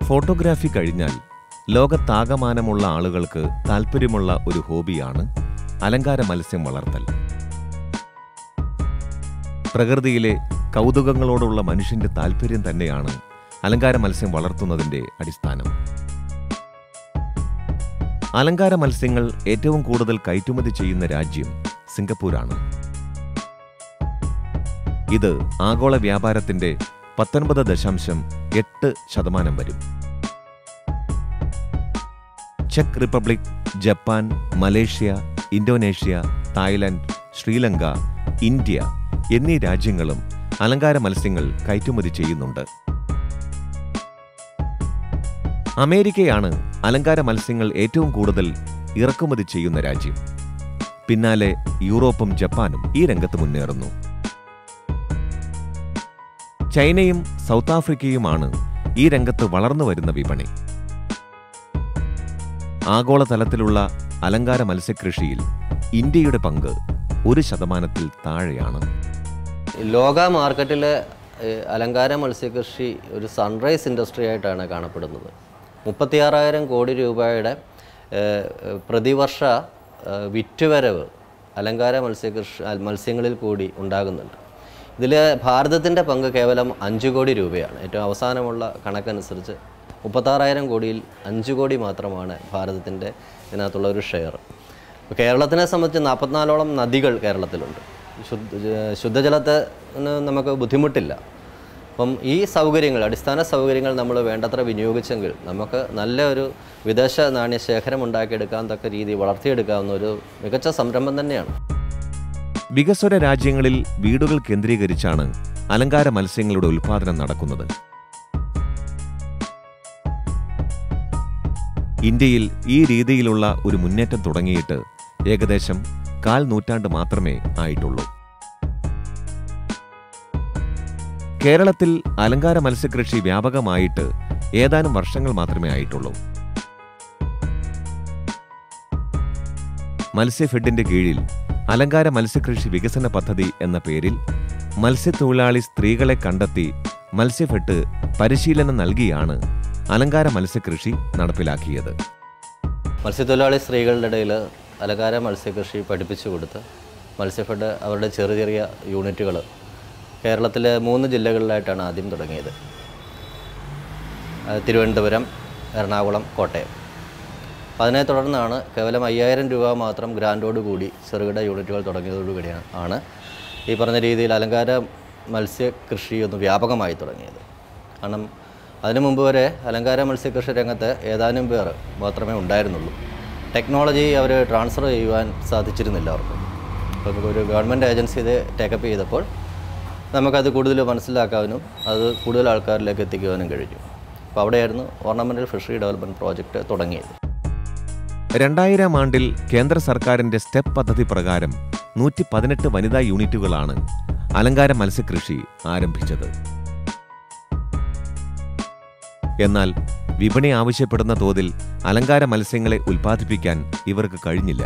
photography കഴിഞ്ഞാൽ ലോകത്താകമാനമുള്ള ആളുകൾക്ക് താല്പര്യമുള്ള ഒരു ഹോബിയാണ് അലങ്കാര മത്സ്യം വളർത്തൽ പ്രകൃതിയിലെ കൗതുകങ്ങളോടുള്ള മനുഷ്യന്റെ താല്പര്യം തന്നെയാണ് അലങ്കാര മത്സ്യം വളർത്തുന്നതിന്റെ അടിസ്ഥാനം അലങ്കാര മത്സ്യങ്ങൾ ഏറ്റവും കൂടുതൽ കയറ്റുമതി ചെയ്യുന്ന രാജ്യം സിംഗപ്പൂരാണ് ഇത് ആഗോള വ്യാപാരത്തിന്റെ പത്തൊൻപത് ദശാംശം എട്ട് ശതമാനം വരും ചെക്ക് Republic Japan Malaysia Indonesia Thailand Sri Lanka India എന്നീ രാജ്യങ്ങളും അലങ്കാര മത്സ്യങ്ങൾ കയറ്റുമതി ചെയ്യുന്നുണ്ട് അമേരിക്കയാണ് അലങ്കാര മത്സ്യങ്ങൾ ഏറ്റവും കൂടുതൽ ഇറക്കുമതി ചെയ്യുന്ന രാജ്യം പിന്നാലെ യൂറോപ്പും ജപ്പാനും ഈ രംഗത്ത് മുന്നേറുന്നു ചൈനയും സൗത്ത് ആഫ്രിക്കയുമാണ് ഈ രംഗത്ത് വളർന്നു വരുന്ന വിപണി ആഗോളതലത്തിലുള്ള അലങ്കാര മത്സ്യകൃഷിയിൽ ഇന്ത്യയുടെ പങ്ക് ഒരു ശതമാനത്തിൽ താഴെയാണ് ലോക മാർക്കറ്റിലെ ഏഹ്, അലങ്കാര മത്സ്യകൃഷി ഒരു സൺറൈസ് ഇൻഡസ്ട്രി ആയിട്ടാണ് കാണപ്പെടുന്നത് മുപ്പത്തിയാറായിരം കോടി രൂപയുടെ ഏഹ്, പ്രതിവർഷ ഏഹ്, വിറ്റുവരവ് അലങ്കാര മത്സ്യകൃഷി അൽ- മത്സ്യങ്ങളിൽ കൂടി ഉണ്ടാകുന്നുണ്ട് ഇതിൽ ഭാരതത്തിൻ്റെ പങ്ക് കേവലം അഞ്ച് കോടി രൂപയാണ് ഏറ്റവും അവസാനമുള്ള കണക്കനുസരിച്ച് മുപ്പത്താറായിരം കോടിയിൽ അഞ്ച് കോടി മാത്രമാണ് ഭാരതത്തിൻ്റെ ഇതിനകത്തുള്ള ഒരു ഷെയർ ഇപ്പോൾ കേരളത്തിനെ സംബന്ധിച്ച് നാൽപ്പത്തിനാലോളം നദികൾ കേരളത്തിലുണ്ട് ശുദ്ധ ജ- ശുദ്ധജലത്തിന് നമുക്ക് ബുദ്ധിമുട്ടില്ല അപ്പം ഈ സൗകര്യങ്ങൾ അടിസ്ഥാന സൗകര്യങ്ങൾ നമ്മൾ വേണ്ടത്ര വിനിയോഗിച്ചെങ്കിൽ നമുക്ക് നല്ല ഒരു വിദേശ നാണ്യ ശേഖരം ഉണ്ടാക്കിയെടുക്കാൻ തക്ക രീതി വളർത്തിയെടുക്കാവുന്ന ഒരു മികച്ച സംരംഭം തന്നെയാണ് വികസ്വര രാജ്യങ്ങളിൽ വീടുകൾ കേന്ദ്രീകരിച്ചാണ് അലങ്കാര മത്സ്യങ്ങളുടെ ഉൽപാദനം നടക്കുന്നത് ഇന്ത്യയിൽ ഈ രീതിയിലുള്ള ഒരു മുന്നേറ്റം തുടങ്ങിയിട്ട് ഏകദേശം കാൽ നൂറ്റാണ്ട് മാത്രമേ ആയിട്ടുള്ളൂ കേരളത്തിൽ അലങ്കാര മത്സ്യകൃഷി വ്യാപകമായിട്ട് ഏതാനും വർഷങ്ങൾ മാത്രമേ ആയിട്ടുള്ളൂ മത്സ്യഫെഡിന്റെ കീഴിൽ അലങ്കാര മത്സ്യകൃഷി വികസന പദ്ധതി എന്ന പേരിൽ മത്സ്യത്തൊഴിലാളി സ്ത്രീകളെ കണ്ടെത്തി മത്സ്യഫെഡ് പരിശീലനം നൽകിയാണ് അലങ്കാര മത്സ്യകൃഷി നടപ്പിലാക്കിയത് മത്സ്യത്തൊഴിലാളി സ്ത്രീകളുടെ ഇടയിൽ അലങ്കാര മത്സ്യകൃഷി പഠിപ്പിച്ചു കൊടുത്ത് മത്സ്യഫെഡ് അവരുടെ ചെറിയ ചെറിയ യൂണിറ്റുകൾ കേരളത്തിലെ മൂന്ന് ജില്ലകളിലായിട്ടാണ് ആദ്യം തുടങ്ങിയത് അത് തിരുവനന്തപുരം എറണാകുളം കോട്ടയം അപ്പോൾ അതിനെ തുടർന്നാണ് കേവലം അയ്യായിരം രൂപ മാത്രം ഗ്രാൻഡോട് കൂടി ചെറുകിട യൂണിറ്റുകൾ തുടങ്ങിയതോടുകൂടിയാണ് ആണ് ഈ പറഞ്ഞ രീതിയിൽ അലങ്കാര മത്സ്യകൃഷി ഒന്ന് വ്യാപകമായി തുടങ്ങിയത് കാരണം അതിനു മുമ്പ് വരെ അലങ്കാര മത്സ്യകൃഷി രംഗത്ത് ഏതാനും പേർ മാത്രമേ ഉണ്ടായിരുന്നുള്ളൂ ടെക്നോളജി അവർ ട്രാൻസ്ഫർ ചെയ്യുവാൻ സാധിച്ചിരുന്നില്ല അവർക്ക് അപ്പോൾ ഒരു ഗവൺമെൻറ് ഏജൻസി ഇത് ടേക്കപ്പ് ചെയ്തപ്പോൾ നമുക്കത് കൂടുതൽ മനസ്സിലാക്കാനും അത് കൂടുതൽ ആൾക്കാരിലേക്ക് എത്തിക്കുവാനും കഴിഞ്ഞു അപ്പോൾ അവിടെയായിരുന്നു ഓർണമെൻ്റൽ ഫിഷറി ഡെവലപ്മെൻറ്റ് പ്രോജക്റ്റ് തുടങ്ങിയത് രണ്ടായിരം ആണ്ടിൽ കേന്ദ്ര സർക്കാരിന്റെ സ്റ്റെപ്പ് പദ്ധതി പ്രകാരം നൂറ്റി പതിനെട്ട് വനിതാ യൂണിറ്റുകളാണ് അലങ്കാര മത്സ്യകൃഷി ആരംഭിച്ചത് എന്നാൽ വിപണി ആവശ്യപ്പെടുന്ന തോതിൽ അലങ്കാര മത്സ്യങ്ങളെ ഉൽപ്പാദിപ്പിക്കാൻ ഇവർക്ക് കഴിഞ്ഞില്ല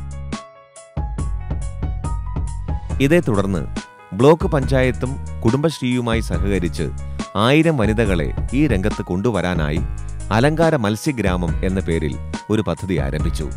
ഇതേ തുടർന്ന് ബ്ലോക്ക് പഞ്ചായത്തും കുടുംബശ്രീയുമായി സഹകരിച്ച് ആയിരം വനിതകളെ ഈ രംഗത്ത് കൊണ്ടുവരാനായി അലങ്കാര മത്സ്യഗ്രാമം എന്ന പേരിൽ ഒരു പദ്ധതി ആരംഭിച്ചു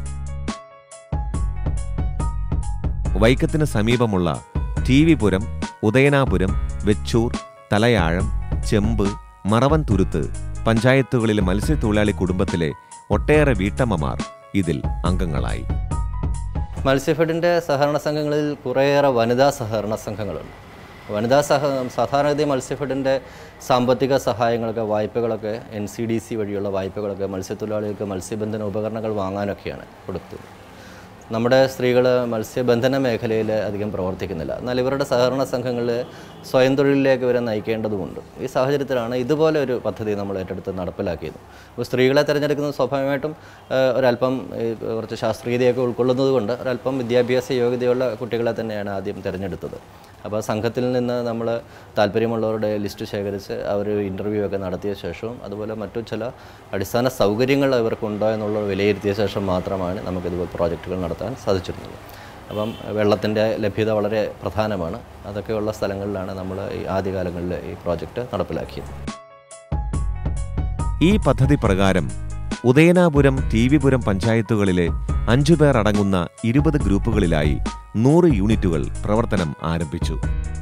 വൈക്കത്തിന് സമീപമുള്ള ടി വി പുരം ഉദയനാപുരം വെച്ചൂർ തലയാഴം ചെമ്പ് മറവൻ തുരുത്ത് പഞ്ചായത്തുകളിലെ മത്സ്യത്തൊഴിലാളി കുടുംബത്തിലെ ഒട്ടേറെ വീട്ടമ്മമാർ ഇതിൽ അംഗങ്ങളായി മത്സ്യഫെഡിൻ്റെ സഹകരണ സംഘങ്ങളിൽ കുറേയേറെ വനിതാ സഹകരണ സംഘങ്ങളുണ്ട് വനിതാ സഹ സാധാരണഗതി മത്സ്യഫെഡിൻ്റെ സാമ്പത്തിക സഹായങ്ങളൊക്കെ വായ്പകളൊക്കെ എൻ സി ഡി സി വഴിയുള്ള വായ്പകളൊക്കെ മത്സ്യത്തൊഴിലാളികൾക്ക് മത്സ്യബന്ധന ഉപകരണങ്ങൾ വാങ്ങാനൊക്കെയാണ് കൊടുത്തത് നമ്മുടെ സ്ത്രീകൾ മത്സ്യബന്ധന മേഖലയിൽ അധികം പ്രവർത്തിക്കുന്നില്ല എന്നാൽ ഇവരുടെ സഹകരണ സംഘങ്ങളിൽ സ്വയം തൊഴിലിലേക്ക് ഇവരെ നയിക്കേണ്ടതുമുണ്ട് ഈ സാഹചര്യത്തിലാണ് ഇതുപോലെ ഒരു പദ്ധതി നമ്മൾ ഏറ്റെടുത്ത് നടപ്പിലാക്കിയത് അപ്പോൾ സ്ത്രീകളെ തിരഞ്ഞെടുക്കുന്നത് സ്വാഭാവികമായിട്ടും ഏഹ്, ഒരല്പം ഈ കുറച്ച് ശാസ്ത്രീയതയൊക്കെ ഉൾക്കൊള്ളുന്നത് കൊണ്ട് ഒരല്പം വിദ്യാഭ്യാസ യോഗ്യതയുള്ള കുട്ടികളെ തന്നെയാണ് ആദ്യം തിരഞ്ഞെടുത്തത് അപ്പോൾ സംഘത്തിൽ നിന്ന് നമ്മൾ താല്പര്യമുള്ളവരുടെ ലിസ്റ്റ് ശേഖരിച്ച് അവർ ഇൻ്റർവ്യൂ ഒക്കെ നടത്തിയ ശേഷവും അതുപോലെ മറ്റു ചില അടിസ്ഥാന സൗകര്യങ്ങൾ ഇവർക്കുണ്ടോ എന്നുള്ളത് വിലയിരുത്തിയ ശേഷം മാത്രമാണ് നമുക്കിതുപോലെ പ്രോജക്റ്റുകൾ നടത്താൻ സാധിച്ചിരുന്നത് അപ്പം വെള്ളത്തിൻ്റെ ലഭ്യത വളരെ പ്രധാനമാണ് അതൊക്കെയുള്ള സ്ഥലങ്ങളിലാണ് നമ്മൾ ഈ ആദ്യകാലങ്ങളിൽ ഈ പ്രോജക്റ്റ് നടപ്പിലാക്കിയത് ഈ പദ്ധതി പ്രകാരം ഉദയനാപുരം ടി വിപുരം പഞ്ചായത്തുകളിലെ അഞ്ചുപേർ അടങ്ങുന്ന ഇരുപത് ഗ്രൂപ്പുകളിലായി നൂറ് യൂണിറ്റുകൾ പ്രവർത്തനം ആരംഭിച്ചു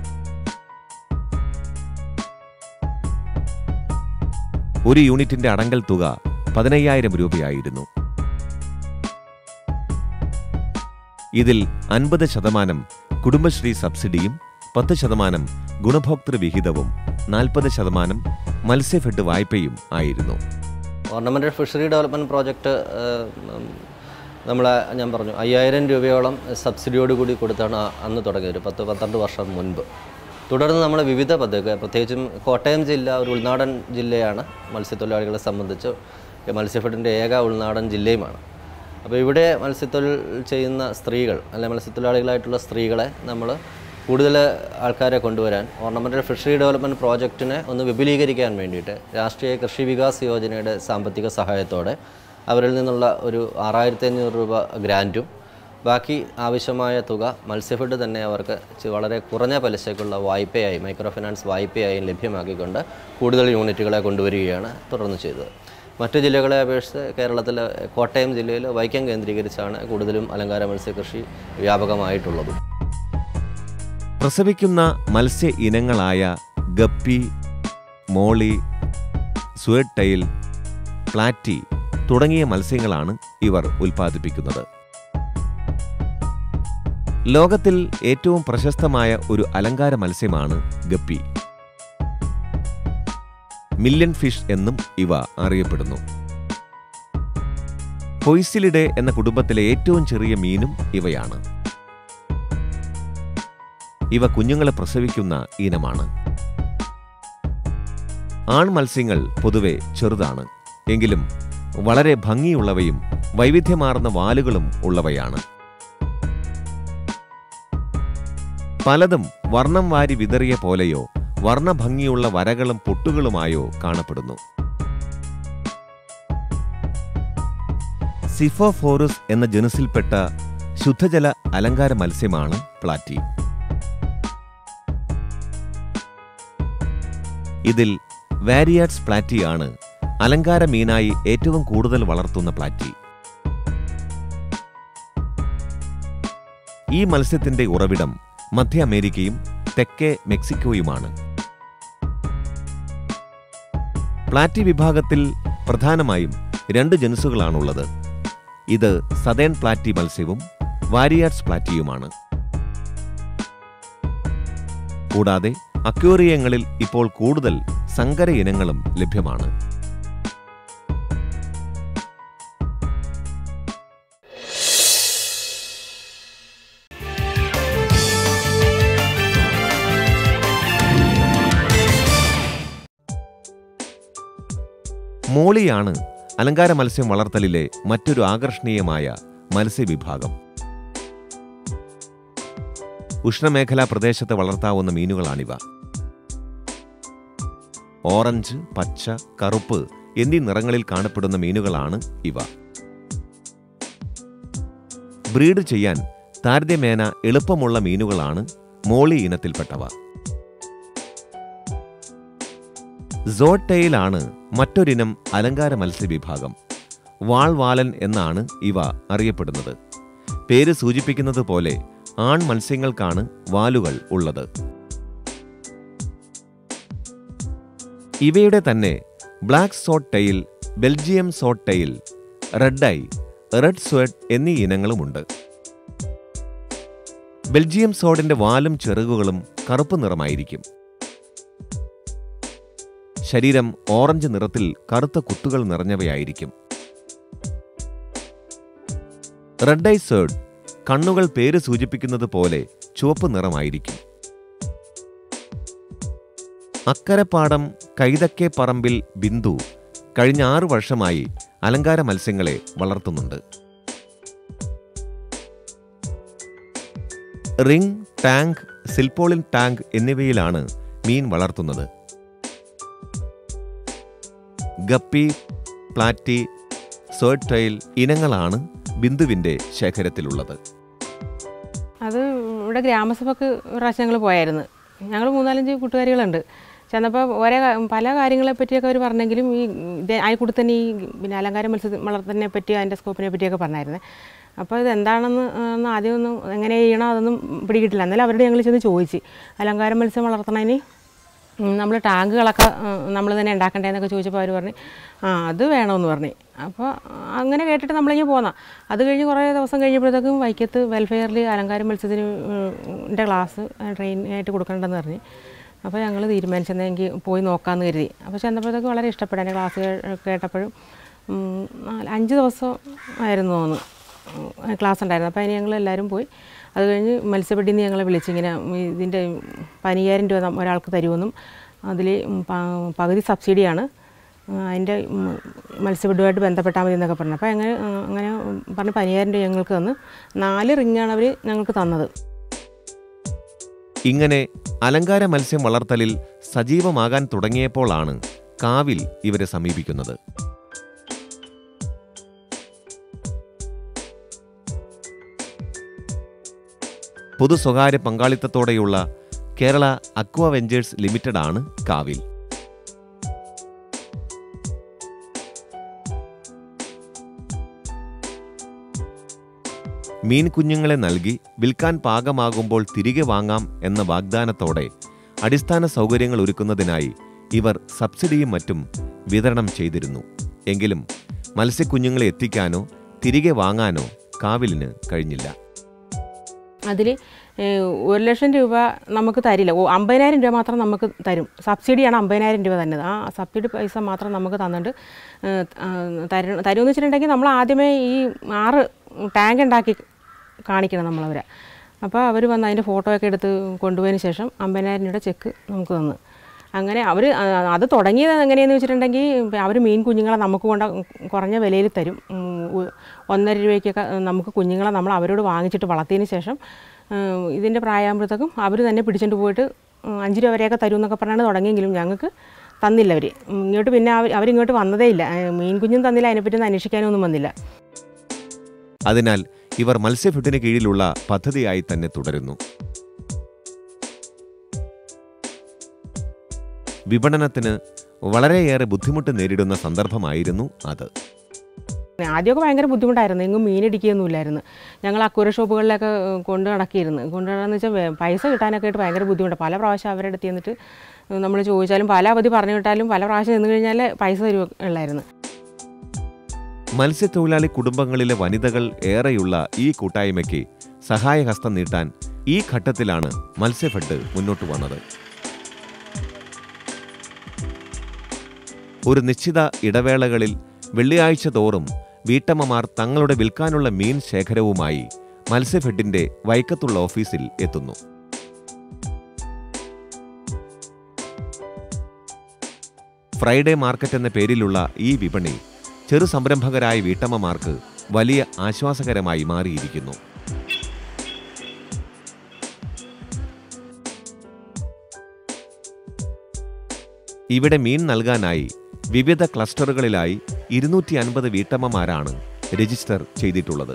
ഒരു യൂണിറ്റിന്റെ അടങ്കൽ തുക പതിനയ്യായിരം രൂപയായിരുന്നു ഇതിൽ അൻപത് ശതമാനം കുടുംബശ്രീ സബ്സിഡിയും പത്ത് ശതമാനം ഗുണഭോക്തൃ വിഹിതവും നാൽപ്പത് ശതമാനം മത്സ്യഫെഡ് വായ്പയും ആയിരുന്നു ഓർണമെൻ്റൽ ഫിഷറി ഡെവലപ്മെൻറ്റ് പ്രോജക്റ്റ് നമ്മളെ ഞാൻ പറഞ്ഞു അയ്യായിരം രൂപയോളം സബ്സിഡിയോട് കൂടി കൊടുത്താണ് ആ- അന്ന് തുടങ്ങിയത് ഒരു പത്ത് പന്ത്രണ്ട് വർഷം മുൻപ് തുടർന്ന് നമ്മൾ വിവിധ പദ്ധതികൾ പ്രത്യേകിച്ചും കോട്ടയം ജില്ല ഒരു ഉൾനാടൻ ജില്ലയാണ് മത്സ്യത്തൊഴിലാളികളെ സംബന്ധിച്ച് മത്സ്യഫെഡിൻ്റെ ഏക ഉൾനാടൻ ജില്ലയുമാണ് അപ്പോൾ ഇവിടെ മത്സ്യത്തൊഴിൽ ചെയ്യുന്ന സ്ത്രീകൾ അല്ലെങ്കിൽ മത്സ്യത്തൊഴിലാളികളായിട്ടുള്ള സ്ത്രീകളെ നമ്മൾ കൂടുതൽ ആൾക്കാരെ കൊണ്ടുവരാൻ ഓർണമെൻ്റൽ ഫിഷറി ഡെവലപ്മെൻറ്റ് പ്രോജക്റ്റിനെ ഒന്ന് വിപുലീകരിക്കാൻ വേണ്ടിയിട്ട് രാഷ്ട്രീയ കൃഷി വികാസ് യോജനയുടെ സാമ്പത്തിക സഹായത്തോടെ അവരിൽ നിന്നുള്ള ഒരു ആറായിരത്തി അഞ്ഞൂറ് രൂപ ഗ്രാൻറ്റും ബാക്കി ആവശ്യമായ തുക മത്സ്യഫെഡ് തന്നെ അവർക്ക് ചി- വളരെ കുറഞ്ഞ പലിശയ്ക്കുള്ള വായ്പയായി മൈക്രോ ഫിനാൻസ് വായ്പയായി ലഭ്യമാക്കിക്കൊണ്ട് കൂടുതൽ യൂണിറ്റുകളെ കൊണ്ടുവരികയാണ് തുടർന്ന് ചെയ്തത് മറ്റു ജില്ലകളെ അപേക്ഷിച്ച് കേരളത്തിലെ കോട്ടയം ജില്ലയിൽ വൈക്കം കേന്ദ്രീകരിച്ചാണ് കൂടുതലും അലങ്കാര മത്സ്യകൃഷി വ്യാപകമായിട്ടുള്ളത് പ്രസവിക്കുന്ന മത്സ്യ ഇനങ്ങളായ guppy molly swordtail platy തുടങ്ങിയ മത്സ്യങ്ങളാണ് ഇവർ ഉൽപ്പാദിപ്പിക്കുന്നത് ലോകത്തിൽ ഏറ്റവും പ്രശസ്തമായ ഒരു അലങ്കാര മത്സ്യമാണ് ഗപ്പി മില്യൺ ഫിഷ് എന്നും ഇവ അറിയപ്പെടുന്നു പൊയ്സിലിഡെ എന്ന കുടുംബത്തിലെ ഏറ്റവും ചെറിയ മീനും ഇവയാണ് ഇവ കുഞ്ഞുങ്ങളെ പ്രസവിക്കുന്ന ഇനമാണ് ആൺ മത്സ്യങ്ങൾ പൊതുവെ ചെറുതാണ് എങ്കിലും വളരെ ഭംഗിയുള്ളവയും വൈവിധ്യമാർന്ന വാലുകളും ഉള്ളവയാണ് പലതും വർണ്ണം വാരി വിതറിയ പോലെയോ വർണ്ണഭംഗിയുള്ള വരകളും പൊട്ടുകളുമായോ കാണപ്പെടുന്നു സിഫോഫോറുസ് എന്ന ജനുസിൽപ്പെട്ട ശുദ്ധജല അലങ്കാര മത്സ്യമാണ് പ്ലാറ്റി ഇതിൽ വാരിയാറ്റ്സ് പ്ലാറ്റിയാണ് അലങ്കാര മീനായി ഏറ്റവും കൂടുതൽ വളർത്തുന്ന പ്ലാറ്റി ഈ മത്സ്യത്തിന്റെ ഉറവിടം മധ്യ അമേരിക്കയും തെക്കേ മെക്സിക്കോയുമാണ് പ്ലാറ്റി വിഭാഗത്തിൽ പ്രധാനമായും രണ്ട് ജനുസുകളാണുള്ളത് ഇത് സതേൺ പ്ലാറ്റി മത്സ്യവും വാരിയാറ്റ്സ് പ്ലാറ്റിയുമാണ് കൂടാതെ അക്വേറിയങ്ങളിൽ ഇപ്പോൾ കൂടുതൽ സങ്കര ഇനങ്ങളും ലഭ്യമാണ് മോളിയാണ് അലങ്കാര മത്സ്യം വളർത്തലിലെ മറ്റൊരു ആകർഷണീയമായ മത്സ്യവിഭാഗം ഉഷ്ണമേഖലാ പ്രദേശത്ത് വളർത്താവുന്ന മീനുകളാണിവ ഓറഞ്ച് പച്ച കറുപ്പ് എന്നീ നിറങ്ങളിൽ കാണപ്പെടുന്ന മീനുകളാണ് ഇവ ബ്രീഡ് ചെയ്യാൻ താരതമ്യേന എളുപ്പമുള്ള മീനുകളാണ് മോളി ഇനത്തിൽപ്പെട്ടവ സോട്ടയിലാണ് മറ്റൊരിനം അലങ്കാര മത്സ്യവിഭാഗം വാൾവാലൻ എന്നാണ് ഇവ അറിയപ്പെടുന്നത് പേര് സൂചിപ്പിക്കുന്നത് പോലെ ആൺ മത്സ്യങ്ങൾക്കാണ് വാലുകൾ ഉള്ളത് ഇവയുടെ തന്നെ black swordtail Belgium swordtail red eye red sword എന്നീ ഇനങ്ങളുമുണ്ട് ബെൽജിയം സോഡിന്റെ വാലും ചിറകുകളും കറുപ്പ് നിറമായിരിക്കും ശരീരം ഓറഞ്ച് നിറത്തിൽ കറുത്ത കുത്തുകൾ നിറഞ്ഞവയായിരിക്കും റെഡ് ഐ സേർഡ് കണ്ണുകൾ പേര് സൂചിപ്പിക്കുന്നത് പോലെ ചുവപ്പ് നിറമായിരിക്കും അക്കരപ്പാടം കൈതക്കെ പറമ്പിൽ ബിന്ദു കഴിഞ്ഞ ആറു വർഷമായി അലങ്കാര മത്സ്യങ്ങളെ വളർത്തുന്നുണ്ട് റിംഗ് ടാങ്ക് സിൽപോളിൻ ടാങ്ക് എന്നിവയിലാണ് മീൻ വളർത്തുന്നത് ഗപ്പി പ്ലാറ്റി സേർഡ് ടൈൽ ഇനങ്ങളാണ് ബിന്ദുവിന്റെ ശേഖരത്തിലുള്ളത് അത് ഇവിടെ ഗ്രാമസഭക്ക് ഒരു പ്രാവശ്യം ഞങ്ങൾ പോയായിരുന്നു ഞങ്ങൾ മൂന്നാലഞ്ച് കൂട്ടുകാരികളുണ്ട് ചെന്നപ്പോൾ ഓരോ കാ- പല കാര്യങ്ങളെ പറ്റിയൊക്കെ അവർ പറഞ്ഞെങ്കിലും ഈ ഇത് അതിൽ കൂടെ തന്നെ ഈ പിന്നെ അലങ്കാര മത്സ്യ വളർത്തലിനെ പറ്റി അതിൻ്റെ സ്കോപ്പിനെ പറ്റിയൊക്കെ പറഞ്ഞായിരുന്നു അപ്പോൾ ഇത് എന്താണെന്ന് ഒന്ന് ആദ്യമൊന്നും എങ്ങനെ ചെയ്യണം അതൊന്നും പിടികിട്ടില്ല എന്നാലും അവരോട് ഞങ്ങൾ ചെന്ന് ചോദിച്ച് അലങ്കാര മത്സ്യം വളർത്തണതിന് നമ്മൾ ടാങ്കുകളൊക്കെ നമ്മൾ തന്നെ ഉണ്ടാക്കണ്ടേന്നൊക്കെ ചോദിച്ചപ്പോൾ അവർ പറഞ്ഞു ആ അത് വേണമെന്ന് പറഞ്ഞു അപ്പോൾ അങ്ങനെ കേട്ടിട്ട് നമ്മളിങ്ങനെ പോന്നാ അത് കഴിഞ്ഞ് കുറേ ദിവസം കഴിഞ്ഞപ്പോഴത്തേക്കും വൈക്കത്ത് വെൽഫെയറിൽ അലങ്കാര മത്സ്യത്തിന് ൻ്റെ ക്ലാസ് ട്രെയിനായിട്ട് കൊടുക്കണ്ടെന്ന് പറഞ്ഞ് അപ്പോൾ ഞങ്ങൾ തീരുമാനിച്ചെന്നെങ്കിൽ പോയി നോക്കാമെന്ന് കരുതി അപ്പോൾ ചെന്നപ്പോഴത്തേക്ക് വളരെ ഇഷ്ടപ്പെട്ടു എൻ്റെ ക്ലാസ് കേട്ടപ്പോഴും ഉം, നാല് അഞ്ച് ദിവസം ആയിരുന്നു തോന്നുന്നു ഉം, ക്ലാസ് ഉണ്ടായിരുന്നു അപ്പോൾ അതിന് ഞങ്ങൾ എല്ലാവരും പോയി അത് കഴിഞ്ഞ് മത്സ്യബെഡിയിൽ നിന്ന് ഞങ്ങളെ വിളിച്ചിങ്ങനെ ഇതിൻ്റെ പതിനയ്യായിരം രൂപ നം- ഒരാൾക്ക് തരുമെന്നും അതിൽ പകുതി സബ്സിഡിയാണ് ആ, അതിൻ്റെ ഉം, മത്സ്യബെഡുമായിട്ട് ബന്ധപ്പെട്ടാൽ മതി എന്നൊക്കെ പറഞ്ഞു അപ്പോൾ അങ്ങനെ ആ, അങ്ങനെ പറഞ്ഞ് പതിനയ്യായിരം രൂപ ഞങ്ങൾക്ക് തന്ന് നാല് റിങ്ങാണ് അവർ ഞങ്ങൾക്ക് തന്നത് ഇങ്ങനെ അലങ്കാര മത്സ്യം വളർത്തലിൽ സജീവമാകാൻ തുടങ്ങിയപ്പോഴാണ് കാവിൽ ഇവരെ സമീപിക്കുന്നത് പൊതു സ്വകാര്യ പങ്കാളിത്തത്തോടെയുള്ള കേരള അക്വ വെഞ്ചേഴ്സ് ലിമിറ്റഡ് ആണ് കാവിൽ മീൻ കുഞ്ഞുങ്ങളെ നൽകി വിൽക്കാൻ പാകമാകുമ്പോൾ തിരികെ വാങ്ങാം എന്ന വാഗ്ദാനത്തോടെ അടിസ്ഥാന സൗകര്യങ്ങൾ ഒരുക്കുന്നതിനായി ഇവർ സബ്സിഡിയും മറ്റും വിതരണം ചെയ്തിരുന്നു എങ്കിലും മത്സ്യക്കുഞ്ഞുങ്ങളെ എത്തിക്കാനോ തിരികെ വാങ്ങാനോ കാവിലിന് കഴിഞ്ഞില്ല അതിൽ ഒരു ലക്ഷം രൂപ നമുക്ക് തരില്ല ഓ അമ്പതിനായിരം രൂപ മാത്രം നമുക്ക് തരും സബ്സിഡിയാണ് അമ്പതിനായിരം രൂപ തന്നത് ആ സബ്സിഡി പൈസ മാത്രം നമുക്ക് തന്നിട്ട് ഏഹ്, ആ, തരും തരുമെന്ന് വെച്ചിട്ടുണ്ടെങ്കിൽ നമ്മൾ ആദ്യമേ ഈ ആറ് ടാങ്ക് ഉണ്ടാക്കി കാണിക്കണം നമ്മളവരെ അപ്പോൾ അവർ വന്ന് അതിൻ്റെ ഫോട്ടോയൊക്കെ എടുത്ത് കൊണ്ടുപോയതിന് ശേഷം അമ്പതിനായിരം രൂപയുടെ ചെക്ക് നമുക്ക് തന്നു അങ്ങനെ അവർ അത് തുടങ്ങിയത് എങ്ങനെയെന്ന് വെച്ചിട്ടുണ്ടെങ്കിൽ അവർ മീൻ കുഞ്ഞുങ്ങളെ നമുക്ക് കൊണ്ട് കുറഞ്ഞ വിലയിൽ തരും ഉം, ഒ- ഒന്നര രൂപയ്ക്കൊക്കെ നമുക്ക് കുഞ്ഞുങ്ങളെ നമ്മൾ അവരോട് വാങ്ങിച്ചിട്ട് വളർത്തിയതിന് ശേഷം ഉം, ഇതിൻ്റെ പ്രായമാകുമ്പോഴത്തേക്കും അവർ തന്നെ പിടിച്ചുകൊണ്ട് പോയിട്ട് ഉം, അഞ്ച് രൂപ വരെയൊക്കെ തരും എന്നൊക്കെ പറഞ്ഞാണ് തുടങ്ങിയെങ്കിലും ഞങ്ങൾക്ക് തന്നില്ല അവർ ഇങ്ങോട്ട് പിന്നെ അവർ അവരിങ്ങോട്ട് വന്നതേ ഇല്ല ഏ, മീൻ കുഞ്ഞും തന്നില്ല അതിനെപ്പറ്റി ഒന്ന് അന്വേഷിക്കാനൊന്നും വന്നില്ല അതിനാൽ ഇവർ മത്സ്യഫെഡിന് കീഴിലുള്ള പദ്ധതിയായി തന്നെ തുടരുന്നു വിപണനത്തിന് വളരെയേറെ ബുദ്ധിമുട്ട് നേരിടുന്ന സന്ദർഭമായിരുന്നു അത് ആദ്യമൊക്കെ ഭയങ്കര ബുദ്ധിമുട്ടായിരുന്നു എങ്ങും മീനടിക്കുകയൊന്നുമില്ലായിരുന്നു ഞങ്ങൾ അക്കൂര ഷോപ്പുകളിലൊക്കെ ഏഹ്, കൊണ്ട് നടക്കിയിരുന്നു കൊണ്ട് നടന്ന് വെച്ചാൽ വേ- പൈസ കിട്ടാനൊക്കെ ആയിട്ട് ഭയങ്കര ബുദ്ധിമുട്ടാണ് പല പ്രാവശ്യം അവരുടെ അടുത്ത് ചെന്നിട്ട് നമ്മൾ ചോദിച്ചാലും പല അവധി പറഞ്ഞു വിട്ടാലും പല പ്രാവശ്യം ചെന്ന് കഴിഞ്ഞാൽ പൈസ തരുള്ളായിരുന്നു മത്സ്യത്തൊഴിലാളി കുടുംബങ്ങളിലെ വനിതകൾ ഏറെയുള്ള ഈ കൂട്ടായ്മയ്ക്ക് സഹായഹസ്തം നീട്ടാൻ ഈ ഘട്ടത്തിലാണ് മത്സ്യഫെഡ് മുന്നോട്ട് വന്നത് ഒരു നിശ്ചിത ഇടവേളകളിൽ വെള്ളിയാഴ്ച തോറും വീട്ടമ്മമാർ തങ്ങളുടെ വിൽക്കാനുള്ള മീൻ ശേഖരവുമായി മത്സ്യഫെഡിന്റെ വൈക്കത്തുള്ള ഓഫീസിൽ എത്തുന്നു ഫ്രൈഡേ മാർക്കറ്റ് എന്ന പേരിലുള്ള ഈ വിപണി ചെറു സംരംഭകരായ വീട്ടമ്മമാർക്ക് വലിയ ആശ്വാസകരമായി മാറിയിരിക്കുന്നു ഇവിടെ മീൻ നൽകാനായി വിവിധ ക്ലസ്റ്ററുകളിലായി ഇരുന്നൂറ്റി അൻപത് വീട്ടമ്മമാരാണ് രജിസ്റ്റർ ചെയ്തിട്ടുള്ളത്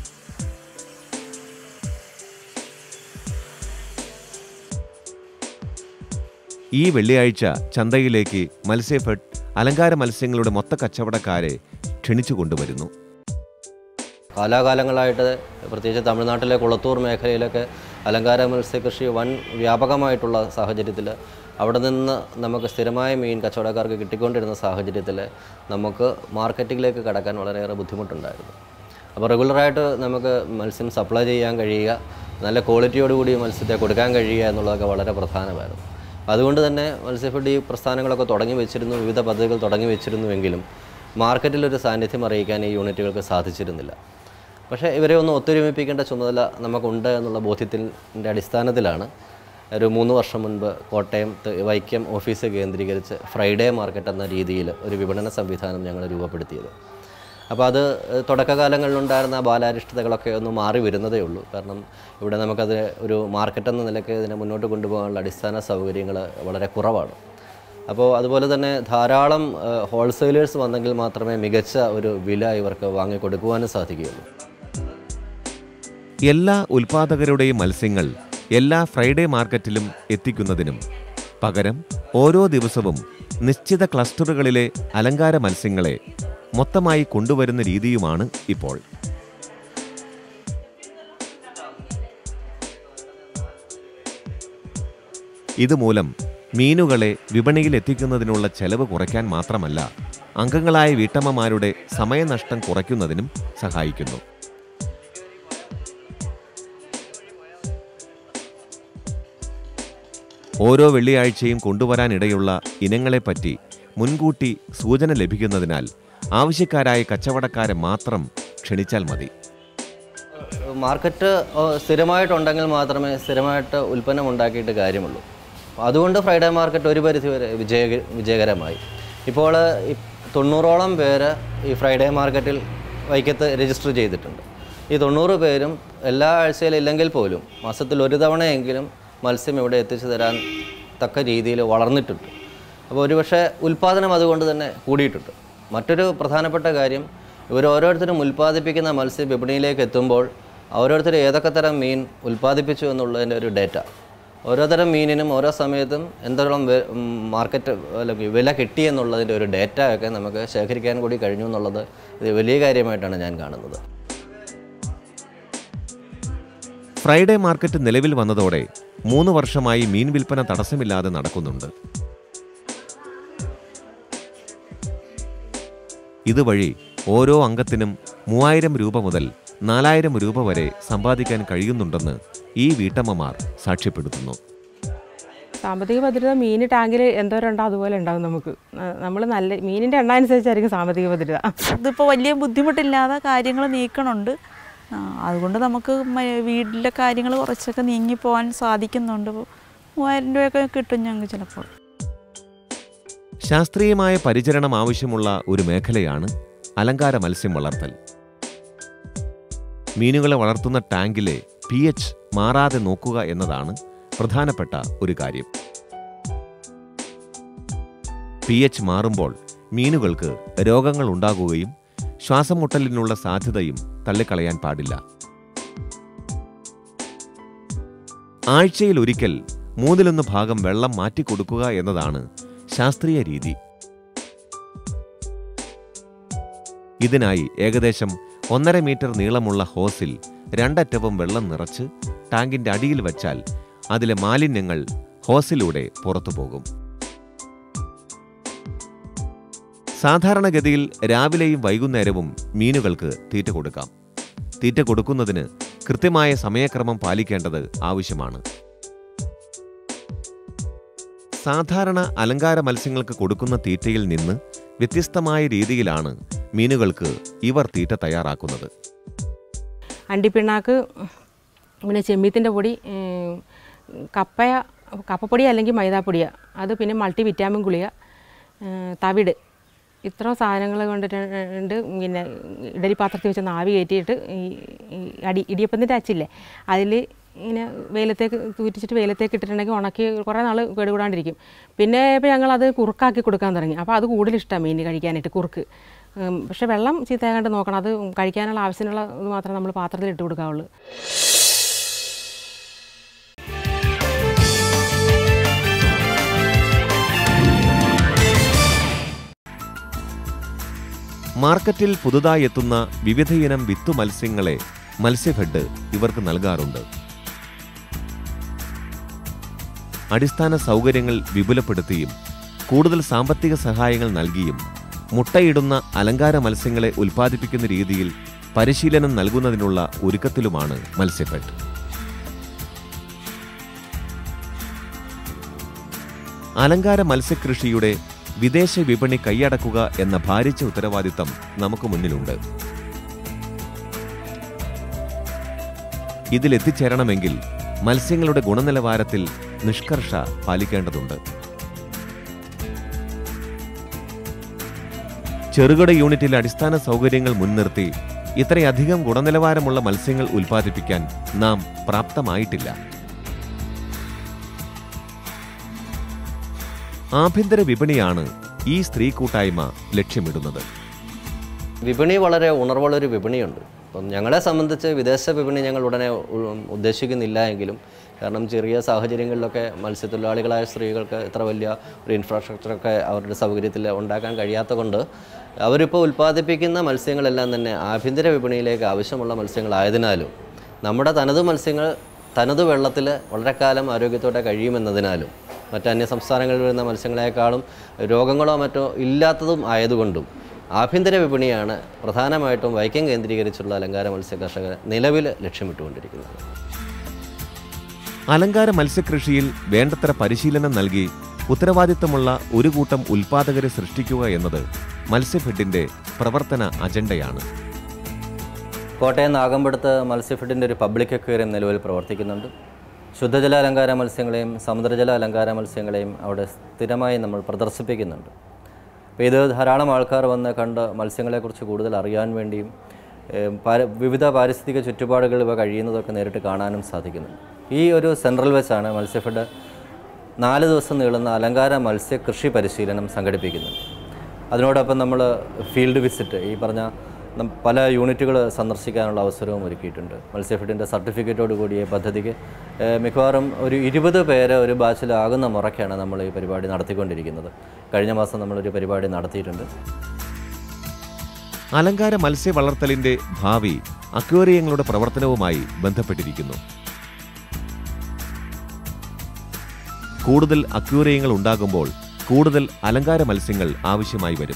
ഈ വെള്ളിയാഴ്ച ചന്തയിലേക്ക് മത്സ്യഫെഡ് അലങ്കാര മത്സ്യങ്ങളുടെ മൊത്ത കച്ചവടക്കാരെ ക്ഷണിച്ചു കൊണ്ടുവരുന്നു കാലാകാലങ്ങളായിട്ട് പ്രത്യേകിച്ച് തമിഴ്നാട്ടിലെ കുളത്തൂർ മേഖലയിലൊക്കെ അലങ്കാര മത്സ്യകൃഷി വൻ വ്യാപകമായിട്ടുള്ള സാഹചര്യത്തിൽ അവിടെ നിന്ന് നമുക്ക് സ്ഥിരമായ മീൻ കച്ചവടക്കാർക്ക് കിട്ടിക്കൊണ്ടിരുന്ന സാഹചര്യത്തിൽ നമുക്ക് മാർക്കറ്റിലേക്ക് കടക്കാൻ വളരെയേറെ ബുദ്ധിമുട്ടുണ്ടായിരുന്നു അപ്പോൾ റെഗുലറായിട്ട് നമുക്ക് മത്സ്യം സപ്ലൈ ചെയ്യാൻ കഴിയുക നല്ല ക്വാളിറ്റിയോടുകൂടി മത്സ്യത്തെ കൊടുക്കാൻ കഴിയുക എന്നുള്ളതൊക്കെ വളരെ പ്രധാനമായിരുന്നു അതുകൊണ്ട് തന്നെ മത്സ്യഫെഡ് ഈ പ്രസ്ഥാനങ്ങളൊക്കെ തുടങ്ങി വെച്ചിരുന്നു വിവിധ പദ്ധതികൾ തുടങ്ങി വെച്ചിരുന്നുവെങ്കിലും മാർക്കറ്റിലൊരു സാന്നിധ്യം അറിയിക്കാൻ ഈ യൂണിറ്റുകൾക്ക് സാധിച്ചിരുന്നില്ല പക്ഷേ ഇവരെ ഒന്ന് ഒത്തൊരുമിപ്പിക്കേണ്ട ചുമതല നമുക്കുണ്ട് എന്നുള്ള ബോധ്യത്തിൻ്റെ അടിസ്ഥാനത്തിലാണ് ഒരു മൂന്ന് വർഷം മുൻപ് കോട്ടയം ത- വൈക്കം ഓഫീസ് കേന്ദ്രീകരിച്ച് ഫ്രൈഡേ മാർക്കറ്റ് എന്ന രീതിയിൽ ഒരു വിപണന സംവിധാനം ഞങ്ങൾ രൂപപ്പെടുത്തിയത് അപ്പോൾ അത് ഏഹ്, തുടക്കകാലങ്ങളിലുണ്ടായിരുന്ന ആ ബാലാരിഷ്ടതകളൊക്കെ ഒന്ന് മാറി വരുന്നതേ ഉള്ളൂ കാരണം ഇവിടെ നമുക്കത് ഒരു മാർക്കറ്റ് എന്ന നിലയ്ക്ക് ഇതിനെ മുന്നോട്ട് കൊണ്ടുപോകാനുള്ള അടിസ്ഥാന സൗകര്യങ്ങൾ വളരെ കുറവാണ് അപ്പോൾ അതുപോലെ തന്നെ ധാരാളം ഹോൾസെയിലേഴ്സ് വന്നെങ്കിൽ മാത്രമേ മികച്ച ഒരു വില ഇവർക്ക് വാങ്ങിക്കൊടുക്കുവാനും സാധിക്കുകയുള്ളൂ എല്ലാ ഉൽപാദകരുടെയും മത്സ്യങ്ങൾ എല്ലാ ഫ്രൈഡേ മാർക്കറ്റിലും എത്തിക്കുന്നതിനും പകരം ഓരോ ദിവസവും നിശ്ചിത ക്ലസ്റ്ററുകളിലെ അലങ്കാര മത്സ്യങ്ങളെ മൊത്തമായി കൊണ്ടുവരുന്ന രീതിയുമാണ് ഇപ്പോൾ ഇതുമൂലം മീനുകളെ വിപണിയിൽ എത്തിക്കുന്നതിനുള്ള ചെലവ് കുറയ്ക്കാൻ മാത്രമല്ല അംഗങ്ങളായ വീട്ടമ്മമാരുടെ സമയനഷ്ടം കുറയ്ക്കുന്നതിനും സഹായിക്കുന്നു ഓരോ വെള്ളിയാഴ്ചയും കൊണ്ടുവരാനിടയുള്ള ഇനങ്ങളെപ്പറ്റി മുൻകൂട്ടി സൂചന ലഭിക്കുന്നതിനാൽ ആവശ്യക്കാരായ കച്ചവടക്കാരെ മാത്രം ക്ഷണിച്ചാൽ മതി മാർക്കറ്റ് ഏഹ്, സ്ഥിരമായിട്ടുണ്ടെങ്കിൽ മാത്രമേ സ്ഥിരമായിട്ട് ഉൽപ്പന്നം ഉണ്ടാക്കിയിട്ട് കാര്യമുള്ളൂ അതുകൊണ്ട് ഫ്രൈഡേ മാർക്കറ്റ് ഒരു പരിധി വരെ വിജയ വിജയകരമായി ഇപ്പോൾ ഈ തൊണ്ണൂറോളം പേര് ഈ ഫ്രൈഡേ മാർക്കറ്റിൽ വൈക്കത്ത് രജിസ്റ്റർ ചെയ്തിട്ടുണ്ട് ഈ തൊണ്ണൂറ് പേരും എല്ലാ ആഴ്ചയിലും ഇല്ലെങ്കിൽ പോലും മാസത്തിൽ ഒരു തവണയെങ്കിലും മത്സ്യം ഇവിടെ എത്തിച്ചു തരാൻ തക്ക രീതിയിൽ വളർന്നിട്ടുണ്ട് അപ്പോൾ ഒരുപക്ഷെ ഉൽപ്പാദനം അതുകൊണ്ട് തന്നെ കൂടിയിട്ടുണ്ട് മറ്റൊരു പ്രധാനപ്പെട്ട കാര്യം ഇവർ ഓരോരുത്തരും ഉൽപ്പാദിപ്പിക്കുന്ന മത്സ്യം വിപണിയിലേക്ക് എത്തുമ്പോൾ ഓരോരുത്തർ ഏതൊക്കെ തരം മീൻ ഉൽപ്പാദിപ്പിച്ചു എന്നുള്ളതിൻ്റെ ഒരു ഡേറ്റ ഓരോ തരം മീനിനും ഓരോ സമയത്തും എന്തോളം വെ- ഉം, മാർക്കറ്റ് അല്ലെങ്കിൽ വില കിട്ടി എന്നുള്ളതിൻ്റെ ഒരു ഡേറ്റ ഒക്കെ നമുക്ക് ശേഖരിക്കാൻ കൂടി കഴിഞ്ഞു എന്നുള്ളത് ഇത് വലിയ കാര്യമായിട്ടാണ് ഞാൻ കാണുന്നത് ഫ്രൈഡേ മാർക്കറ്റ് നിലവിൽ വന്നതോടെ മൂന്ന് വർഷമായി മീൻ വിൽപ്പന തടസ്സമില്ലാതെ നടക്കുന്നുണ്ട് ഇതുവഴി ഓരോ അംഗത്തിനും മൂവായിരം രൂപ മുതൽ നാലായിരം രൂപ വരെ സമ്പാദിക്കാൻ കഴിയുന്നുണ്ടെന്ന് ഈ വീട്ടമ്മമാർ സാക്ഷ്യപ്പെടുത്തുന്നു സാമ്പത്തിക ഭദ്രത മീൻ ടാങ്കിൽ എന്തോരുണ്ടോ അതുപോലെ ഉണ്ടാവും നമുക്ക് നമ്മൾ നല്ല മീനിൻ്റെ എണ്ണ അനുസരിച്ചായിരിക്കും സാമ്പത്തിക ഭദ്രത ഇതിപ്പോൾ വലിയ ബുദ്ധിമുട്ടില്ലാതെ കാര്യങ്ങൾ നീക്കണുണ്ട് ആ, അതുകൊണ്ട് നമുക്ക് മ- വീട്ടിലെ കാര്യങ്ങൾ കുറച്ചൊക്കെ നീങ്ങിപ്പോകാൻ സാധിക്കുന്നുണ്ട് മൂവായിരം രൂപയൊക്കെ കിട്ടും ഞങ്ങൾക്ക് ചിലപ്പോൾ ശാസ്ത്രീയമായ പരിചരണം ആവശ്യമുള്ള ഒരു മേഖലയാണ് അലങ്കാര മത്സ്യം വളർത്തൽ മീനുകളെ വളർത്തുന്ന ടാങ്കിലെ പി എച്ച് മാറാതെ നോക്കുക എന്നതാണ് പ്രധാനപ്പെട്ട ഒരു കാര്യം പി എച്ച് മാറുമ്പോൾ മീനുകൾക്ക് രോഗങ്ങൾ ഉണ്ടാകുകയും ശ്വാസം മുട്ടലിനുള്ള സാധ്യതയും തള്ളിക്കളയാൻ പാടില്ല ആഴ്ചയിൽ ഒരിക്കൽ മൂന്നിലൊന്ന് ഭാഗം വെള്ളം മാറ്റിക്കൊടുക്കുക എന്നതാണ് ശാസ്ത്രീയ രീതി ഇതിനായി ഏകദേശം ഒന്നര മീറ്റർ നീളമുള്ള ഹോസിൽ രണ്ടറ്റവും വെള്ളം നിറച്ച് ടാങ്കിന്റെ അടിയിൽ വച്ചാൽ അതിലെ മാലിന്യങ്ങൾ ഹോസിലൂടെ പുറത്തു പോകും സാധാരണഗതിയിൽ രാവിലെയും വൈകുന്നേരവും മീനുകൾക്ക് തീറ്റ കൊടുക്കാം തീറ്റ കൊടുക്കുന്നതിന് കൃത്യമായ സമയക്രമം പാലിക്കേണ്ടത് ആവശ്യമാണ് സാധാരണ അലങ്കാര മത്സ്യങ്ങൾക്ക് കൊടുക്കുന്ന തീറ്റയിൽ നിന്ന് വ്യത്യസ്തമായ രീതിയിലാണ് മീനുകൾക്ക് ഇവർ തീറ്റ തയ്യാറാക്കുന്നത് അണ്ടിപ്പിണ്ണാക്ക് പിന്നെ ചെമ്മീത്തിൻ്റെ പൊടി ഏം, കപ്പയ കപ്പപ്പൊടി അല്ലെങ്കിൽ മൈദാപ്പൊടിയ അത് പിന്നെ മൾട്ടി വിറ്റാമിൻ ഗുളിക ഏം, തവിട് ഇത്ര സാധനങ്ങൾ കൊണ്ടിട്ടുണ്ട് പിന്നെ ഇഡലി പാത്രത്തിൽ വെച്ച് ആവി കയറ്റിയിട്ട് ഈ ഈ അടി ഇടിയപ്പത്തിൻ്റെ അച്ചില്ലേ അതിൽ ഇങ്ങനെ വെയിലത്തേക്ക് തൂറ്റിച്ചിട്ട് വെയിലത്തേക്ക് ഇട്ടിട്ടുണ്ടെങ്കിൽ ഉണക്കി കുറേ നാൾ കേടുകൂടാണ്ടിരിക്കും പിന്നെ ഇപ്പോൾ ഞങ്ങളത് കുറുക്കാക്കി കൊടുക്കാൻ തുടങ്ങി അപ്പോൾ അത് കൂടുതൽ ഇഷ്ടമാണ് മീൻ കഴിക്കാനായിട്ട് കുറുക്ക് ഉം, പക്ഷേ വെള്ളം ചീത്തയാകാണ്ട് നോക്കണം അത് കഴിക്കാനുള്ള ആവശ്യത്തിനുള്ള ഇത് മാത്രമേ നമ്മൾ പാത്രത്തിൽ ഇട്ട് കൊടുക്കാവുള്ളൂ മാർക്കറ്റിൽ പുതുതായി എത്തുന്ന വിവിധയിനം വിത്തു മത്സ്യങ്ങളെ മത്സ്യഫെഡ് ഇവർക്ക് നൽകാറുണ്ട് അടിസ്ഥാന സൗകര്യങ്ങൾ വിപുലപ്പെടുത്തിയും കൂടുതൽ സാമ്പത്തിക സഹായങ്ങൾ നൽകിയും മുട്ടയിടുന്ന അലങ്കാര മത്സ്യങ്ങളെ ഉൽപ്പാദിപ്പിക്കുന്ന രീതിയിൽ പരിശീലനം നൽകുന്നതിനുള്ള ഒരുക്കത്തിലുമാണ് മത്സ്യഫെഡ് അലങ്കാര മത്സ്യകൃഷിയുടെ വിദേശ വിപണി കൈയടക്കുക എന്ന ഭാരിച്ച ഉത്തരവാദിത്തം നമുക്ക് മുന്നിലുണ്ട് ഇതിലെത്തിച്ചേരണമെങ്കിൽ മത്സ്യങ്ങളുടെ ഗുണനിലവാരത്തിൽ നിഷ്കർഷ പാലിക്കേണ്ടതുണ്ട് ചെറുകിട യൂണിറ്റിലെ അടിസ്ഥാന സൗകര്യങ്ങൾ മുൻനിർത്തി ഇത്രയധികം ഗുണനിലവാരമുള്ള മത്സ്യങ്ങൾ ഉൽപ്പാദിപ്പിക്കാൻ നാം പ്രാപ്തമായിട്ടില്ല ആഭ്യന്തര വിപണിയാണ് ഈ സ്ത്രീ കൂട്ടായ്മ ലക്ഷ്യമിടുന്നത് വിപണി വളരെ ഉണർവുള്ളൊരു വിപണിയുണ്ട് അപ്പം ഞങ്ങളെ സംബന്ധിച്ച് വിദേശ വിപണി ഞങ്ങൾ ഉടനെ ഉ- ഉദ്ദേശിക്കുന്നില്ല എങ്കിലും കാരണം ചെറിയ സാഹചര്യങ്ങളിലൊക്കെ മത്സ്യത്തൊഴിലാളികളായ സ്ത്രീകൾക്ക് ഇത്ര വലിയ ഒരു ഇൻഫ്രാസ്ട്രക്ചറൊക്കെ അവരുടെ സൗകര്യത്തിൽ ഉണ്ടാക്കാൻ കഴിയാത്ത കൊണ്ട് അവരിപ്പോൾ ഉൽപ്പാദിപ്പിക്കുന്ന മത്സ്യങ്ങളെല്ലാം തന്നെ ആഭ്യന്തര വിപണിയിലേക്ക് ആവശ്യമുള്ള മത്സ്യങ്ങളായതിനാലും നമ്മുടെ തനത് മത്സ്യങ്ങൾ തനത് വെള്ളത്തിൽ വളരെ കാലം ആരോഗ്യത്തോടെ കഴിയുമെന്നതിനാലും മറ്റ് അന്യ സംസ്ഥാനങ്ങളിൽ വരുന്ന മത്സ്യങ്ങളെക്കാളും രോഗങ്ങളോ മറ്റോ ഇല്ലാത്തതും ആയതുകൊണ്ടും ആഭ്യന്തര വിപണിയാണ് പ്രധാനമായിട്ടും വൈക്കം കേന്ദ്രീകരിച്ചുള്ള അലങ്കാര മത്സ്യ കർഷകർ നിലവിൽ ലക്ഷ്യമിട്ടുകൊണ്ടിരിക്കുന്നത് അലങ്കാര മത്സ്യകൃഷിയിൽ വേണ്ടത്ര പരിശീലനം നൽകി ഉത്തരവാദിത്തമുള്ള ഒരു കൂട്ടം ഉൽപാദകരെ സൃഷ്ടിക്കുക എന്നത് മത്സ്യഫെഡിന്റെ പ്രവർത്തന അജണ്ടയാണ് കോട്ടയം നാഗമ്പടത്ത് മത്സ്യഫെഡിൻ്റെ ഒരു പബ്ലിക് അക്വേറിയം നിലവിൽ പ്രവർത്തിക്കുന്നുണ്ട് ശുദ്ധജല അലങ്കാര മത്സ്യങ്ങളെയും സമുദ്രജല അലങ്കാര മത്സ്യങ്ങളെയും അവിടെ സ്ഥിരമായി നമ്മൾ പ്രദർശിപ്പിക്കുന്നുണ്ട് അപ്പോൾ ഇത് ധാരാളം ആൾക്കാർ വന്ന് കണ്ട് മത്സ്യങ്ങളെക്കുറിച്ച് കൂടുതൽ അറിയാൻ വേണ്ടിയും ഏഹ്, പാര- വിവിധ പാരിസ്ഥിതിക ചുറ്റുപാടുകൾ ഇവ കഴിയുന്നതൊക്കെ നേരിട്ട് കാണാനും സാധിക്കുന്നുണ്ട് ഈ ഒരു സെൻട്രൽ വെച്ചാണ് മത്സ്യഫെഡ് നാല് ദിവസം നീളുന്ന അലങ്കാര മത്സ്യ കൃഷി പരിശീലനം സംഘടിപ്പിക്കുന്നുണ്ട് അതിനോടൊപ്പം നമ്മൾ ഫീൽഡ് വിസിറ്റ് ഈ പറഞ്ഞ നം- പല യൂണിറ്റുകൾ സന്ദർശിക്കാനുള്ള അവസരവും ഒരുക്കിയിട്ടുണ്ട് മത്സ്യഫെഡിൻ്റെ സർട്ടിഫിക്കറ്റോട് കൂടിയ പദ്ധതിക്ക് ഏഹ്, മിക്കവാറും ഒരു ഇരുപത് പേര് ഒരു ബാച്ചിലാകുന്ന മുറയ്ക്കാണ് നമ്മൾ ഈ പരിപാടി നടത്തിക്കൊണ്ടിരിക്കുന്നത് കഴിഞ്ഞ മാസം നമ്മളൊരു പരിപാടി നടത്തിയിട്ടുണ്ട് അലങ്കാര മത്സ്യ വളർത്തലിന്റെ ഭാവി അക്വേറിയങ്ങളുടെ പ്രവർത്തനവുമായി ബന്ധപ്പെട്ടിരിക്കുന്നു കൂടുതൽ അക്വേറിയങ്ങൾ ഉണ്ടാകുമ്പോൾ കൂടുതൽ അലങ്കാര മത്സ്യങ്ങൾ ആവശ്യമായി വരും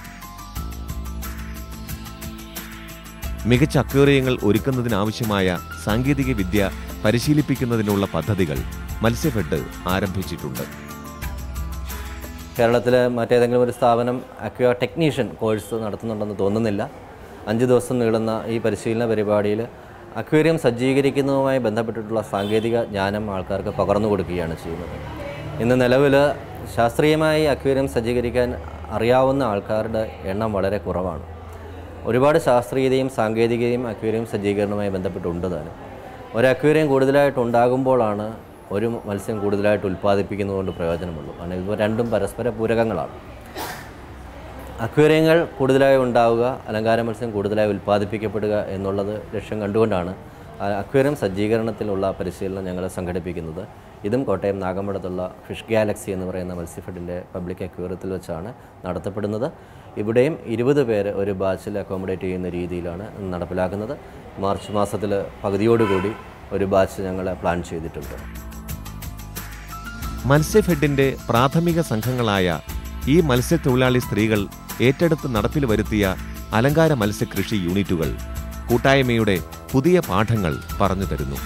മികച്ച അക്വേറിയങ്ങൾ ഒരുക്കുന്നതിനാവശ്യമായ സാങ്കേതിക വിദ്യ പരിശീലിപ്പിക്കുന്നതിനുള്ള പദ്ധതികൾ മത്സ്യഫെഡ് ആരംഭിച്ചിട്ടുണ്ട് കേരളത്തിലെ മറ്റേതെങ്കിലും ഒരു സ്ഥാപനം അക്വ ടെക്നീഷ്യൻ കോഴ്സ് നടത്തുന്നുണ്ടെന്ന് തോന്നുന്നില്ല അഞ്ച് ദിവസം നീളുന്ന ഈ പരിശീലന പരിപാടിയിൽ അക്വേറിയം സജ്ജീകരിക്കുന്നതുമായി ബന്ധപ്പെട്ടിട്ടുള്ള സാങ്കേതിക ജ്ഞാനം ആൾക്കാർക്ക് പകർന്നു കൊടുക്കുകയാണ് ചെയ്യുന്നത് ഇന്ന് നിലവിൽ ശാസ്ത്രീയമായി അക്വേറിയം സജ്ജീകരിക്കാൻ അറിയാവുന്ന ആൾക്കാരുടെ എണ്ണം വളരെ കുറവാണ് ഒരുപാട് ശാസ്ത്രീയതയും സാങ്കേതികതയും അക്വേറിയം സജ്ജീകരണവുമായി ബന്ധപ്പെട്ടുണ്ട് താനും ഒരു അക്വേറിയം കൂടുതലായിട്ട് ഉണ്ടാകുമ്പോഴാണ് ഒരു മത്സ്യം കൂടുതലായിട്ട് ഉൽപ്പാദിപ്പിക്കുന്നതുകൊണ്ട് പ്രയോജനമുള്ളൂ കാരണം ഇവ രണ്ടും പരസ്പര പൂരകങ്ങളാണ് അക്വേറിയങ്ങൾ കൂടുതലായി ഉണ്ടാവുക അലങ്കാര മത്സ്യം കൂടുതലായി ഉൽപ്പാദിപ്പിക്കപ്പെടുക എന്നുള്ളത് ലക്ഷ്യം കണ്ടുകൊണ്ടാണ് ആ അക്വേറിയം സജ്ജീകരണത്തിലുള്ള പരിശീലനം ഞങ്ങൾ സംഘടിപ്പിക്കുന്നത് ഇതും കോട്ടയം നാഗമ്പടത്തുള്ള ഫിഷ് ഗാലക്സി എന്ന് പറയുന്ന മത്സ്യഫെഡിൻ്റെ പബ്ലിക് അക്വേറിയത്തിൽ വെച്ചാണ് നടത്തപ്പെടുന്നത് ഇവിടെയും ഇരുപത് പേര് ഒരു ബാച്ചിൽ അക്കോമഡേറ്റ് ചെയ്യുന്ന രീതിയിലാണ് നടപ്പിലാക്കുന്നത് മാർച്ച് മാസത്തിൽ പകുതിയോടുകൂടി ഒരു ബാച്ച് ഞങ്ങൾ പ്ലാൻ ചെയ്തിട്ടുണ്ട് മത്സ്യഫെഡിന്റെ പ്രാഥമിക സംഘങ്ങളായ ഈ മത്സ്യത്തൊഴിലാളി സ്ത്രീകൾ ഏറ്റെടുത്ത് നടപ്പിൽ വരുത്തിയ അലങ്കാര മത്സ്യകൃഷി യൂണിറ്റുകൾ കൂട്ടായ്മയുടെ പുതിയ പാഠങ്ങൾ പറഞ്ഞു തരുന്നു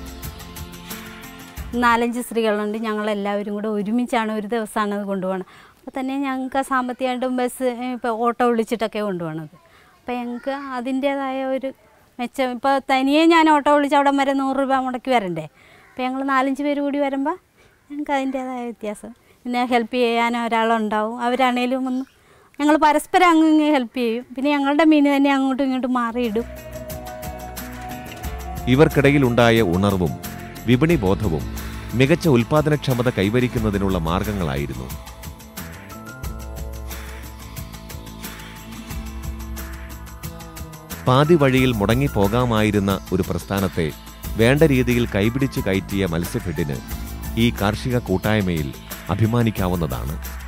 നാലഞ്ച് സ്ത്രീകളുണ്ട് ഞങ്ങളെല്ലാവരും കൂടെ ഒരുമിച്ചാണ് ഒരു ദിവസമാണ് അത് കൊണ്ടുപോകണത് അപ്പോൾ തന്നെ ഞങ്ങൾക്ക് സാമ്പത്തികമായിട്ടും ബസ് ഇപ്പോൾ ഓട്ടോ വിളിച്ചിട്ടൊക്കെ കൊണ്ടുപോകണത് അപ്പോൾ ഞങ്ങൾക്ക് അതിൻ്റേതായ ഒരു മെച്ചം ഇപ്പോൾ തനിയെ ഞാൻ ഓട്ടോ വിളിച്ച് അവിടെ വരെ നൂറ് രൂപ മുടക്കി വരണ്ടേ അപ്പോൾ ഞങ്ങൾ നാലഞ്ച് പേര് കൂടി വരുമ്പോൾ ഞങ്ങൾക്ക് അതിൻ്റേതായ വ്യത്യാസം പിന്നെ ഹെൽപ്പ് ചെയ്യാൻ ഒരാളുണ്ടാവും അവരാണേലും ഒന്ന് ഞങ്ങൾ പരസ്പരം അങ്ങ് ഇങ്ങ് ഹെൽപ്പ് ചെയ്യും പിന്നെ ഞങ്ങളുടെ മീൻ തന്നെ അങ്ങോട്ടും ഇങ്ങോട്ടും മാറിയിടും ഇവർക്കിടയിലുണ്ടായ ഉണർവും വിപണി ബോധവും മികച്ച ഉൽപാദനക്ഷമത കൈവരിക്കുന്നതിനുള്ള മാർഗങ്ങളായിരുന്നു പാതി വഴിയിൽ മുടങ്ങിപ്പോകാമായിരുന്ന ഒരു പ്രസ്ഥാനത്തെ വേണ്ട രീതിയിൽ കൈപിടിച്ച് കയറ്റിയ മത്സ്യഫെഡിന് ഈ കാർഷിക കൂട്ടായ്മയിൽ അഭിമാനിക്കാവുന്നതാണ്